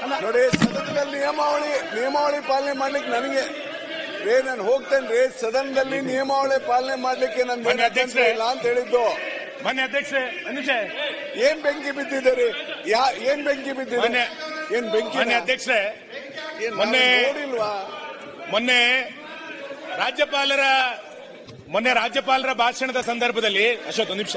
ನೋಡಿ ಸದನದಲ್ಲಿ ನಿಯಮಾವಳಿ ನಿಯಮಾವಳಿ ಪಾಲನೆ ಮಾಡ್ಲಿಕ್ಕೆ ನನಗೆ ರೇ ನಾನು ಹೋಗ್ತೇನೆ ರೇ ಸದನದಲ್ಲಿ ನಿಯಮಾವಳಿ ಪಾಲನೆ ಮಾಡ್ಲಿಕ್ಕೆ ನನ್ ಮಾನ್ಯ ಅಧ್ಯಕ್ಷರೇ. ಇಲ್ಲ ಅಂತ ಹೇಳಿದ್ದು ಮಾನ್ಯ ಅಧ್ಯಕ್ಷರೇ ಒಂದು ನಿಮಿಷ ಏನ್ ಬೆಂಕಿ ಬಿದ್ದಿದ್ದೀರಿ ಯಾ ಏನ್ ಬೆಂಕಿ ಬಿದ್ದಿದೆ ಮಾನ್ಯ ಏನ್ ಬೆಂಕಿ ಮಾನ್ಯ ಅಧ್ಯಕ್ಷರೇ ಏನ್ ನಾನು ಮೊನ್ನೆ ನೋಡಿಲ್ವಾ ಮೊನ್ನೆ ರಾಜ್ಯಪಾಲರ ಮೊನ್ನೆ ರಾಜ್ಯಪಾಲರ ಭಾಷಣದ ಸಂದರ್ಭದಲ್ಲಿ ಅಶೋಕ್ ಒಂದು ನಿಮಿಷ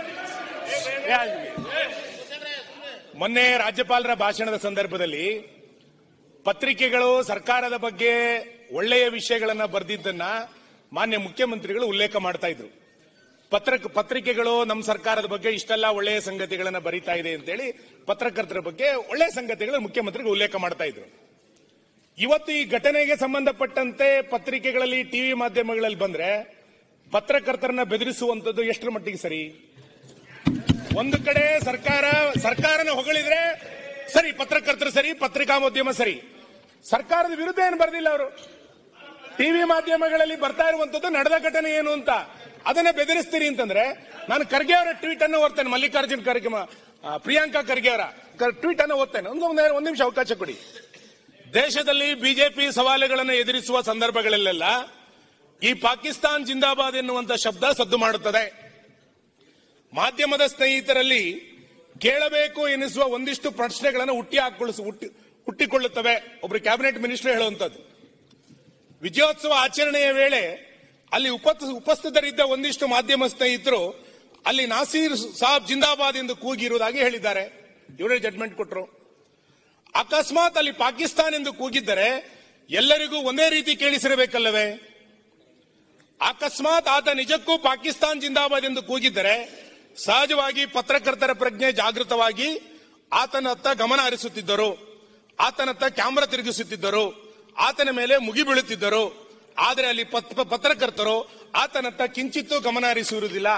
ಮೊನ್ನೆ ರಾಜ್ಯಪಾಲರ ಭಾಷಣದ ಸಂದರ್ಭದಲ್ಲಿ ಪತ್ರಿಕೆಗಳು ಸರ್ಕಾರದ ಬಗ್ಗೆ ಒಳ್ಳೆಯ ವಿಷಯಗಳನ್ನ ಬರೆದಿದ್ದನ್ನ ಮಾನ್ಯ ಮುಖ್ಯಮಂತ್ರಿಗಳು ಉಲ್ಲೇಖ ಮಾಡ್ತಾ ಇದ್ರು ಪತ್ರ ಪತ್ರಿಕೆಗಳು ನಮ್ಮ ಸರ್ಕಾರದ ಬಗ್ಗೆ ಇಷ್ಟೆಲ್ಲ ಒಳ್ಳೆಯ ಸಂಗತಿಗಳನ್ನ ಬರೀತಾ ಇದೆ ಅಂತೇಳಿ ಪತ್ರಕರ್ತರ ಬಗ್ಗೆ ಒಳ್ಳೆಯ ಸಂಗತಿಗಳು ಮುಖ್ಯಮಂತ್ರಿಗಳು ಉಲ್ಲೇಖ ಮಾಡ್ತಾ ಇದ್ರು ಇವತ್ತು ಈ ಘಟನೆಗೆ ಸಂಬಂಧಪಟ್ಟಂತೆ ಪತ್ರಿಕೆಗಳಲ್ಲಿ ಟಿವಿ ಮಾಧ್ಯಮಗಳಲ್ಲಿ ಬಂದ್ರೆ ಪತ್ರಕರ್ತರನ್ನ ಬೆದರಿಸುವಂತದ್ದು ಎಷ್ಟರ ಮಟ್ಟಿಗೆ ಸರಿ ಒಂದು ಕಡೆ ಸರ್ಕಾರ ಸರ್ಕಾರನ ಹೊಗಳಿದ್ರೆ ಸರಿ ಪತ್ರಕರ್ತರು ಸರಿ ಪತ್ರಿಕಾಮೋದ್ಯಮ ಸರಿ ಸರ್ಕಾರದ ವಿರುದ್ಧ ಏನು ಬರೆದಿಲ್ಲ ಅವರು ಟಿವಿ ಮಾಧ್ಯಮಗಳಲ್ಲಿ ಬರ್ತಾ ಇರುವಂತದ್ದು ನಡೆದ ಘಟನೆ ಏನು ಅಂತ ಅದನ್ನ ಬೆದರಿಸ್ತೀರಿ ಅಂತಂದ್ರೆ ನಾನು ಖರ್ಗೆ ಅವರ ಟ್ವೀಟ್ ಅನ್ನು ಓದ್ತೇನೆ ಮಲ್ಲಿಕಾರ್ಜುನ್ ಖರ್ಗೆ ಮ- ಆ, ಪ್ರಿಯಾಂಕಾ ಖರ್ಗೆ ಅವರ ಟ್ವೀಟ್ ಅನ್ನು ಓದ್ತೇನೆ ಒಂದು ಒಂದು ಒಂದು ನಿಮಿಷ ಅವಕಾಶ ಕೊಡಿ ದೇಶದಲ್ಲಿ ಬಿಜೆಪಿ ಸವಾಲುಗಳನ್ನು ಎದುರಿಸುವ ಸಂದರ್ಭಗಳಲ್ಲೆಲ್ಲ ಈ ಪಾಕಿಸ್ತಾನ್ ಜಿಂದಾಬಾದ್ ಎನ್ನುವಂತ ಶಬ್ದ ಸದ್ದು ಮಾಡುತ್ತದೆ ಮಾಧ್ಯಮದ ಸ್ನೇಹಿತರಲ್ಲಿ ಕೇಳಬೇಕು ಎನಿಸುವ ಒಂದಿಷ್ಟು ಪ್ರಶ್ನೆಗಳನ್ನು ಹುಟ್ಟಿ ಹಾಕೊಳ್ಳಿಸ ಹುಟ್ಟಿ ಹುಟ್ಟಿಕೊಳ್ಳುತ್ತವೆ ಒಬ್ರು ಕ್ಯಾಬಿನೆಟ್ ಮಿನಿಸ್ಟರ್ ಹೇಳುವಂತದ್ದು ವಿಜಯೋತ್ಸವ ಆಚರಣೆಯ ವೇಳೆ ಅಲ್ಲಿ ಉಪಸ್ಥಿ- ಉಪಸ್ಥಿತರಿದ್ದ ಒಂದಿಷ್ಟು ಮಾಧ್ಯಮ ಸ್ನೇಹಿತರು ಅಲ್ಲಿ ನಾಸೀರ್ ಸಾಬ್ ಜಿಂದಾಬಾದ್ ಎಂದು ಕೂಗಿರುವುದಾಗಿ ಹೇಳಿದ್ದಾರೆ ಇವರೇ ಜಡ್ಮೆಂಟ್ ಕೊಟ್ಟರು ಅಕಸ್ಮಾತ್ ಅಲ್ಲಿ ಪಾಕಿಸ್ತಾನ್ ಎಂದು ಕೂಗಿದ್ದರೆ ಎಲ್ಲರಿಗೂ ಒಂದೇ ರೀತಿ ಕೇಳಿಸಿರಬೇಕಲ್ಲವೇ ಅಕಸ್ಮಾತ್ ಆತ ನಿಜಕ್ಕೂ ಪಾಕಿಸ್ತಾನ್ ಜಿಂದಾಬಾದ್ ಎಂದು ಕೂಗಿದ್ದರೆ ಸಹಜವಾಗಿ ಪತ್ರಕರ್ತರ ಪ್ರಜ್ಞೆ ಜಾಗೃತವಾಗಿ ಆತನತ್ತ ಗಮನ ಹರಿಸುತ್ತಿದ್ದರು ಆತನತ್ತ ಕ್ಯಾಮ್ರಾ ತಿರುಗಿಸುತ್ತಿದ್ದರು ಆತನ ಮೇಲೆ ಮುಗಿ ಬೀಳುತ್ತಿದ್ದರು ಆದರೆ ಅಲ್ಲಿ ಪತ್- ಪತ್ರಕರ್ತರು ಆತನತ್ತ ಕಿಂಚಿತ್ತೂ ಗಮನ ಹರಿಸುವುದಿಲ್ಲ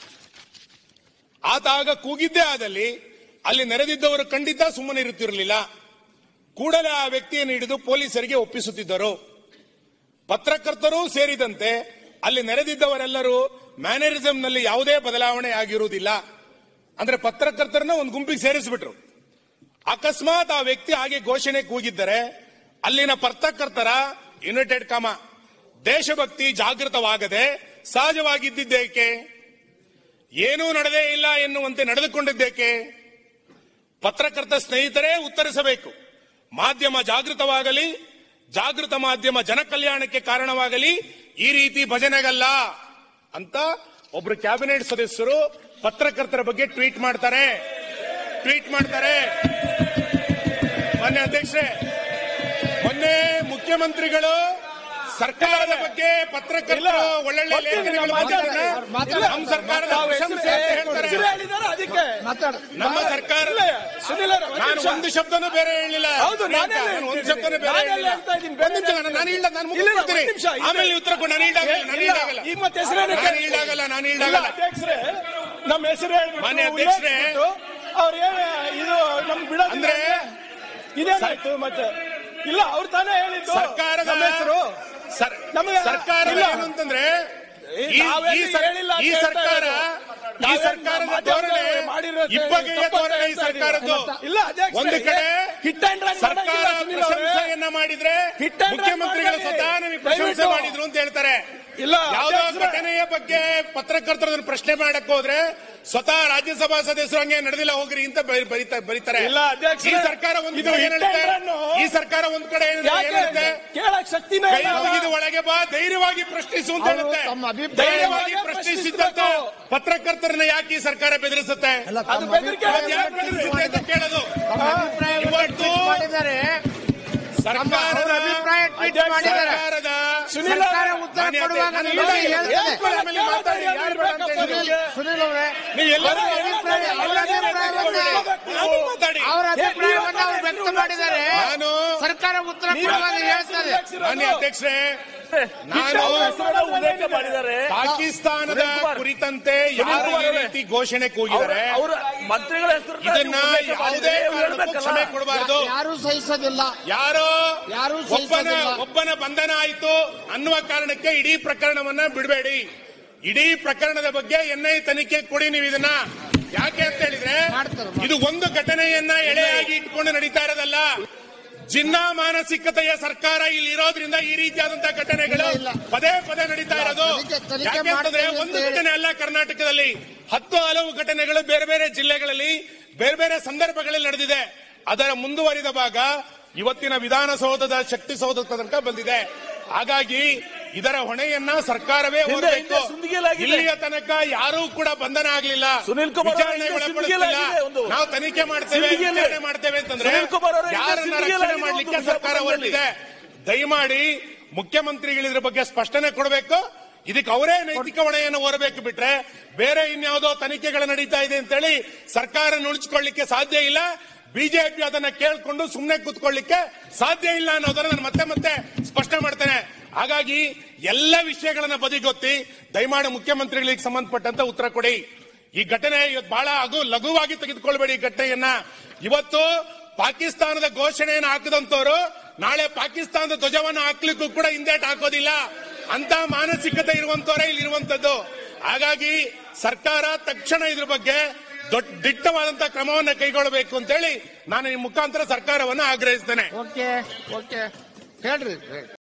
ಆತ ಆಗ ಕೂಗಿದ್ದೇ ಆದಲ್ಲಿ ಅಲ್ಲಿ ನೆರೆದಿದ್ದವರು ಖಂಡಿತ ಸುಮ್ಮನೆ ಇರುತ್ತಿರಲಿಲ್ಲ ಕೂಡಲೇ ಆ ವ್ಯಕ್ತಿಯನ್ನು ಹಿಡಿದು ಪೊಲೀಸರಿಗೆ ಒಪ್ಪಿಸುತ್ತಿದ್ದರು ಪತ್ರಕರ್ತರು ಸೇರಿದಂತೆ ಅಲ್ಲಿ ನೆರೆದಿದ್ದವರೆಲ್ಲರೂ ಮ್ಯಾನರಿಸಂನಲ್ಲಿ ಯಾವುದೇ ಬದಲಾವಣೆ ಆಗಿರುವುದಿಲ್ಲ ಅಂದ್ರೆ ಪತ್ರಕರ್ತರನ್ನ ಒಂದು ಗುಂಪಿಗೆ ಸೇರಿಸ್ಬಿಟ್ರು ಅಕಸ್ಮಾತ್ ಆ ವ್ಯಕ್ತಿ ಹಾಗೆ ಘೋಷಣೆ ಕೂಗಿದ್ದರೆ ಅಲ್ಲಿನ ಪತ್ರಕರ್ತರ ಯುನೈಟೆಡ್ ಕಾಮ ದೇಶಭಕ್ತಿ ಜಾಗೃತವಾಗದೆ ಸಹಜವಾಗಿದ್ದೇಕೆ ಏನೂ ನಡೆದೇ ಇಲ್ಲ ಎನ್ನುವಂತೆ ನಡೆದುಕೊಂಡಿದ್ದೇಕೆ ಪತ್ರಕರ್ತ ಸ್ನೇಹಿತರೇ ಉತ್ತರಿಸಬೇಕು ಮಾಧ್ಯಮ ಜಾಗೃತವಾಗಲಿ ಜಾಗೃತ ಮಾಧ್ಯಮ ಜನಕಲ್ಯಾಣಕ್ಕೆ ಕಾರಣವಾಗಲಿ ಈ ರೀತಿ ಭಜನೆಗಲ್ಲ ಅಂತ ಒಬ್ರು ಕ್ಯಾಬಿನೆಟ್ ಸದಸ್ಯರು ಪತ್ರಕರ್ತರ ಬಗ್ಗೆ ಟ್ವೀಟ್ ಮಾಡ್ತಾರೆ ಟ್ವೀಟ್ ಮಾಡ್ತಾರೆ ಮಾನ್ಯ ಅಧ್ಯಕ್ಷರೇ ಮೊನ್ನೆ ಮುಖ್ಯಮಂತ್ರಿಗಳು ಸರ್ಕಾರದ ಬಗ್ಗೆ ಪತ್ರಕರ್ತರು ಒಳ್ಳೊಳ್ಳೆ ಲೇಖನಗಳು ಬರೆದಿದ್ದನ್ನ ನಮ್ಮ ಸರ್ಕಾರದ ಪ್ರಶಂಸೆ ಅಂತ ಹೇಳ್ತಾರೆ ಹೆಸರು ಹೇಳಿದ್ದಾರೆ ಅದಕ್ಕೆ ನಮ್ಮ ಸರ್ಕಾರ ಇಲ್ಲ, ಸುನಿಲ್ ಅವರೇ, ಒಂದ್ ನಾನು ನಿಮಿಷ. ಒಂದು ಶಬ್ದನೂ ಬೇರೆ ಹೇಳಿಲ್ಲ ಹೌದು, ನಾನೇ ನಾನು ಒಂದು ಶಬ್ದನೂ ಬೇರೆ ನಾನೇ ಹೇಳಿಲ್ಲ ಹೇಳ್ತಾ ಇದ್ದೀನಿ, ಬೇರೆ ಒಂದು ನಿಮಿಷ ನಾನು- ನಾನು ಇಲ್ಲ ನಾನು ಇಲ್ಲ, ಇಲ್ಲ, ಮುಗಿಸ್ಕೊಡ್ತೀನಿ ಒಂದ್ ನಿಮಿಷ, ಇದೆ. ಆಮೇಲೆ ನೀವು ಉತ್ತರ ಕೊಡಿ ನಾನು ಈಡಾಗಲ್ಲ ನಾನು ಇಲ್ಲ, ಈಡಾಗಲ್ಲ ಈಗ ಮತ್ತೆ ಹೆಸರೇನು ನಾನು ಈಡಾಗಲ್ಲ ನಾನು ಇಲ್ಲ, ಈಡಾಗಲ್ಲ ಅಧ್ಯಕ್ಷರೇ ನಮ್ಮ ಹೆಸರು ಹೇಳ್ಬಿಟ್ಟು ಮಾನ್ಯ ಅಧ್ಯಕ್ಷರೇ, ಉಲ್ಲೇಖಿಸ್ಬಿಟ್ಟು ಅವ್ರು ಏನ್ ಇದು ನಮ್ ಬಿಡೋದಿಲ್ಲ ಅಂದ್ರೆ ಇದೇನಾಯ್ತು ಮತ್ತೆ ಇಲ್ಲ ಅವ್ರು ತಾನೇ ಹೇಳಿದ್ದು ಸರ್ಕಾರದ ನಮ್ಮ ಹೆಸರು ಸರ್- ನಮಗೆ ಸರ್ಕಾರ ಇಲ್ಲ. ಏನು ಅಂತಂದ್ರೆ ಈ ಈ- ನಾವೆಲ್ಲಿ ಈ ಸರ್- ಹೇಳಿಲ್ಲ ಅಂತ ಈ ಹೇಳ್ತಾ ಸರ್ಕಾರ ಇರೋದು. ಈ ನಾವೇನ್ ಸರ್ಕಾರದ ಮಾಧ್ಯಮದವ್ರು ಧೋರಣೆ ಮಾಡಿರೋದು ಇಬ್ಬಗೆಯ ತಪ್ಪು ಅಂತ ಧೋರಣೆ ಈ ಹೇಳ್ತಾ ಸರ್ಕಾರದ್ದು ಇದ್ದೀರಾ? ಇಲ್ಲ ಅಧ್ಯಕ್ಷರೇ, ಒಂದು ಕಡೆ ಹಿಟ್ ಅಂಡ್ ರನ್ ಸರ್ಕಾರ ಮಾಡಂಗಿಲ್ಲ ಸುನಿಲ್ ಅವರೇ. ಪ್ರಶಂಸೆಯನ್ನ ಮಾಡಿದ್ರೆ ಹಿಟ್ ಅಂಡ್ ರನ್ ಮುಖ್ಯಮಂತ್ರಿಗಳು ಮಾಡಲಿ. ಸ್ವತಃ ನಮಗೆ ಪ್ರಶಂಸೆ ದಯವಿಟ್ಟು. ಮಾಡಿದ್ರು ಅಂತ ಹೇಳ್ತಾರೆ ಇಲ್ಲ, ಯಾವುದೋ ಅಧ್ಯಕ್ಷರೇ. ಘಟನೆಯ ಬಗ್ಗೆ ಪತ್ರಕರ್ತರು ಅದನ್ನ ಪ್ರಶ್ನೆ ಮಾಡಕ್ ಹೋದ್ರೆ ಸ್ವತಃ ರಾಜ್ಯಸಭಾ ಸದಸ್ಯರು ಹಂಗೆ ನಡೆದಿಲ್ಲ ಹೋಗ್ರಿ ಅಂತ ಬರಿ- ಬರಿತಾ- ಬರೀತಾರೆ ಇಲ್ಲ, ಅಧ್ಯಕ್ಷರೇ. ಈ ಸರ್ಕಾರ ಒಂದು ಇದು ಕಡೆ ಏನ್ ಹಿಟ್ ಅಂಡ್ ಹೇಳುತ್ತೆ? ರನ್ನು. ಈ ಸರ್ಕಾರ ಒಂದ್ ಕಡೆ ಏನ್ ಯಾಕೆ ಹೇಳುತ್ತೆ ಕೇಳಕ್ ಶಕ್ತಿನೇ ಕೈ ಇಲ್ಲ. ಮುಗಿದು ಒಳಗೆ ಬಾ ಧೈರ್ಯವಾಗಿ ಪ್ರಶ್ನಿಸು ಅಂತ ಅವರು ಹೇಳುತ್ತೆ ತಮ್ಮ ಅಭಿಪ್ರಾಯ- ಧೈರ್ಯವಾಗಿ ಧೈರ್ಯವಾಗಿ ಪ್ರಶ್ನಿಸಿದಂತ ಪ್ರಶ್ನಿಸ್ಬೇಕು. ಪತ್ರಕರ್ತರನ್ನ ಯಾಕೆ ಈ ಸರ್ಕಾರ ಬೆದರಿಸುತ್ತೆ ಅದು ಬೆದರಿಕೆ ಇವತ್ತು ಯಾಕೆ ಬೆದರಿಸುತ್ತೆ ಅಂತ ಕೇಳೋದು ತಮ್ಮ ಅಭಿಪ್ರಾಯವನ್ನು ಇವತ್ತು ಟ್ವೀಟ್ ಮಾಡಿದ್ದಾರೆ ಸರ್ಕಾರದ ಅವರ ಅಭಿಪ್ರಾಯ ಟ್ವೀಟ್ ಮಾಡಿದ್ದಾರೆ ಸರ್ಕಾರದ ಸುನಿಲ್ ಸರ್ಕಾರ ಅವರೇ, ಉತ್ತರ ಮಾನ್ಯ ಕೊಡುವಾಗ ಅಧ್ಯಕ್ಷ, ನೀವು ನಾನು ಹೇಳ್ತೇನೆ. ಹೇಳ್ತೇನೆ. ಆಮೇಲೆ ಮಾತಾಡಿ, ಯಾರು ಬೇಡ ಅಂತ ಹೇಳಿದ್ರು? ಸುನಿಲ್ ಸುನಿಲ್ ಅವರೇ ನೀವು ಎಲ್ಲರೂ ಅವರ ಅಭಿಪ್ರಾಯ ಅವರ ಅಭಿಪ್ರಾಯವನ್ನ ನಾನು ಮಾತಾಡಿ ಅವರ ಅಭಿಪ್ರಾಯವನ್ನ ಅವರು ವ್ಯಕ್ತ ಮಾಡಿದ್ದಾರೆ ನಾನು ಸರ್ಕಾರ ಉತ್ತರ ಕೊಡುವಾಗ ಹೇಳ್ತದೆ ಮಾನ್ಯ ಅಧ್ಯಕ್ಷರೇ ನಾನು ಉಲ್ಲೇಖ ಮಾಡಿದ್ದಾರೆ ಪಾಕಿಸ್ತಾನದ ಕುರಿತಂತೆ ಯಾರು ಈ ರೀತಿ ಘೋಷಣೆ ಕೂಗಿದ್ದಾರೆ ಅವರು ಮಂತ್ರಿಗಳ ಹೆಸರು ಇದನ್ನ ಯಾವುದೇ ಕಾರಣಕ್ಕೂ ಕ್ಷಮೆ ಕೊಡಬಾರದು ಯಾರೂ ಸಹಿಸೋದಿಲ್ಲ ಯಾರೋ ಯಾರೂ ಒಬ್ಬನ ಸಹಿಸೋದಿಲ್ಲ. ಒಬ್ಬನ ಬಂಧನ ಆಯಿತು ಅನ್ನುವ ಕಾರಣಕ್ಕೆ ಇಡೀ ಪ್ರಕರಣವನ್ನ ಬಿಡಬೇಡಿ ಇಡೀ ಪ್ರಕರಣದ ಬಗ್ಗೆ ಎನ್ಐ ತನಿಖೆ ಕೊಡಿ ನೀವು ಇದನ್ನ ಯಾಕೆ ಅಂತ ಹೇಳಿದ್ರೆ ಮಾಡ್ತಾರೆ, ಮಾಡ್ತಾರೆ. ಇದು ಒಂದು ಘಟನೆಯನ್ನ ಎಳೆಯಾಗಿ ಇಟ್ಕೊಂಡು ನಡೀತಾ ಇರೋದಲ್ಲ ಜಿನ್ನಾ ಮಾನಸಿಕತೆಯ ಸರ್ಕಾರ ಇಲ್ಲಿ ಇರೋದ್ರಿಂದ ಈ ರೀತಿಯಾದಂತಹ ಘಟನೆಗಳು ಇಲ್ಲ, ಇಲ್ಲ. ಪದೇ ಪದೇ ನಡೀತಾ ಇಲ್ಲ, ಇರೋದು ತನಿಖೆ- ತನಿಖೆ ಯಾಕೆಂತಂದ್ರೆ ಮಾಡ್ತೇವೆ ಅಂತ ಒಂದು ಹೇಳಿ. ಘಟನೆ ಅಲ್ಲ ಕರ್ನಾಟಕದಲ್ಲಿ ಹತ್ತು ಹಲವು ಘಟನೆಗಳು ಬೇರೆ ಬೇರೆ ಜಿಲ್ಲೆಗಳಲ್ಲಿ ಬೇರೆ ಬೇರೆ ಸಂದರ್ಭಗಳಲ್ಲಿ ನಡೆದಿದೆ ಅದರ ಮುಂದುವರಿದ ಭಾಗ ಇವತ್ತಿನ ವಿಧಾನಸೌಧದ ಶಕ್ತಿಸೌಧದ ತನಕ ಬಂದಿದೆ ಹಾಗಾಗಿ ಇದರ ಹೊಣೆಯನ್ನ ಸರ್ಕಾರವೇ ಹಿಂದೆ- ಹೊರಬೇಕು ಹಿಂದೆ ಸುಂದಿಗೆಲಾಗಿದೆ. ಇಲ್ಲಿಯ ತನಕ ಯಾರೂ ಕೂಡ ಬಂಧನ ಆಗಲಿಲ್ಲ ಸುನಿಲ್ ಕುಮಾರ್ ಅವರ ವಿಚಾರಣೆಗೆ ಹಿಂದೆ ಒಳಪಡಿಸ್ತಿಲ್ಲ. ಸುಂದಿಗೆಲಾಗಿದೆ ಒಂದು. ನಾವು ತನಿಖೆ ಮಾಡ್ತೇವೆ ಸುಂದಿಗೆಯಲ್ಲಿ- ವಿಚಾರಣೆ ಮಾಡ್ತೇವೆ ಅಂತಂದ್ರೆ ಸುನಿಲ್ ಕುಮಾರ್ ಅವರ ಹಿಂದೆ ಯಾರನ್ನ ರಕ್ಷಣೆ ಸುಂದಿಗೆಲಾಗಿದೆ ಮಾಡ್ಲಿಕ್ಕೆ ಒಂದು ಸರ್ಕಾರ ಸಂದರ್ಭದಲ್ಲಿ. ಹೊರಟಿದೆ ದಯಮಾಡಿ ಮುಖ್ಯಮಂತ್ರಿಗಳು ಇದ್ರ ಬಗ್ಗೆ ಸ್ಪಷ್ಟನೆ ಕೊಡಬೇಕು ಇದಕ್ಕೆ ಅವರೇ ನೈತಿಕ ಹೊಣೆಯನ್ನು ಹೊರಬೇಕು ಬಿಟ್ರೆ ಬೇರೆ ಇನ್ಯಾವುದೋ ತನಿಖೆಗಳು ನಡೀತಾ ಇದೆ ಅಂತೇಳಿ ಸರ್ಕಾರ ನುಳಿಸ್ಕೊಳ್ಳಿಕ್ಕೆ ಸಾಧ್ಯ ಇಲ್ಲ ಬಿಜೆಪಿ ಅದನ್ನ ಕೇಳ್ಕೊಂಡು ಸುಮ್ಮನೆ ಕೂತ್ಕೊಳ್ಳಿಕ್ಕೆ ಸಾಧ್ಯ ಇಲ್ಲ ಅನ್ನೋದನ್ನ ನಾನು ಮತ್ತೆ ಮತ್ತೆ ಸ್ಪಷ್ಟ ಮಾಡ್ತೇನೆ ಹಾಗಾಗಿ ಎಲ್ಲ ವಿಷಯಗಳನ್ನ ಬದಿಗೊತ್ತಿ ದಯಮಾಡಿ ಮುಖ್ಯಮಂತ್ರಿಗಳಿಗೆ ಸಂಬಂಧಪಟ್ಟಂತ ಉತ್ತರ ಕೊಡಿ ಈ ಘಟನೆ ಇವತ್ತು ಬಹಳ ಅಗು ಲಘುವಾಗಿ ತೆಗೆದುಕೊಳ್ಬೇಡಿ ಈ ಘಟನೆಯನ್ನ ಇವತ್ತು ಪಾಕಿಸ್ತಾನದ ಘೋಷಣೆಯನ್ನು ಹಾಕದಂತವರು ನಾಳೆ ಪಾಕಿಸ್ತಾನದ ಧ್ವಜವನ್ನು ಹಾಕ್ಲಿಕ್ಕೂ ಕೂಡ ಹಿಂದೇಟ್ ಹಾಕೋದಿಲ್ಲ ಅಂತ ಮಾನಸಿಕತೆ ಇರುವಂತವರೇ ಇಲ್ಲಿ ಇರುವಂತದ್ದು ಹಾಗಾಗಿ ಸರ್ಕಾರ ತಕ್ಷಣ ಇದ್ರ ಬಗ್ಗೆ ದೊಡ್ಡ ದಿಟ್ಟವಾದಂತಹ ಕ್ರಮವನ್ನು ಕೈಗೊಳ್ಳಬೇಕು ಅಂತೇಳಿ ನಾನು ಈ ಮುಖಾಂತರ ಸರ್ಕಾರವನ್ನು ಆಗ್ರಹಿಸ್ತೇನೆ ಓಕೆ ಓಕೆ ಹೇಳ್ರಿ